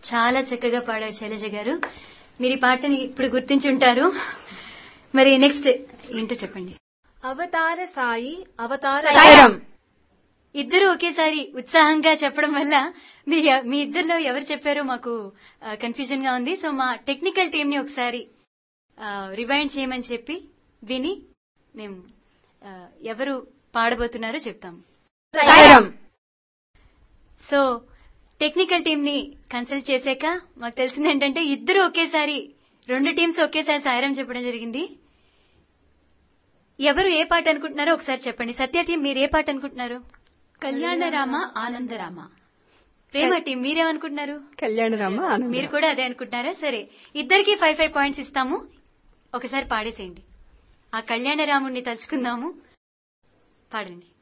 చాలా చక్కగా పాడారు శైలజ గారు మీరు ఈ పాటని ఇప్పుడు గుర్తించుంటారు మరి నెక్స్ట్ ఏంటో చెప్పండి అవతార సాయి అవతార సాయిరాం. ఇద్దరు ఒకేసారి ఉత్సాహంగా చెప్పడం వల్ల మీ మీ ఇద్దరిలో ఎవరు చెప్పారో మాకు కన్ఫ్యూజన్ గా ఉంది సో మా టెక్నికల్ టీం ని ఒకసారి రివైండ్ చేయమని చెప్పి విని మేము ఆ, ఎవరు పాడబోతున్నారో చెప్తాము సాయిరాం సో టెక్నికల్ టీం ని కన్సల్ట్ చేశాక మాకు తెలిసింది ఏంటంటే ఇద్దరు ఒకేసారి రెండు టీమ్స్ ఒకేసారి సాయిరం చెప్పడం జరిగింది ఎవరు ఏ పాట అనుకుంటున్నారో ఒకసారి చెప్పండి సత్య టీం మీరు ఏ పాట అనుకుంటున్నారు కళ్యాణరామ ఆనందరామ ప్రేమ టీం మీరేమనుకుంటున్నారు కళ్యాణరామ ఆనందరామ. మీరు కూడా అదే అనుకుంటున్నారా సరే ఇద్దరికి ఫైవ్ ఫైవ్ పాయింట్స్ ఇస్తాము ఒకసారి పాడేసేయండి ఆ కళ్యాణరాముణ్ణి తలుచుకుందాము పాడండి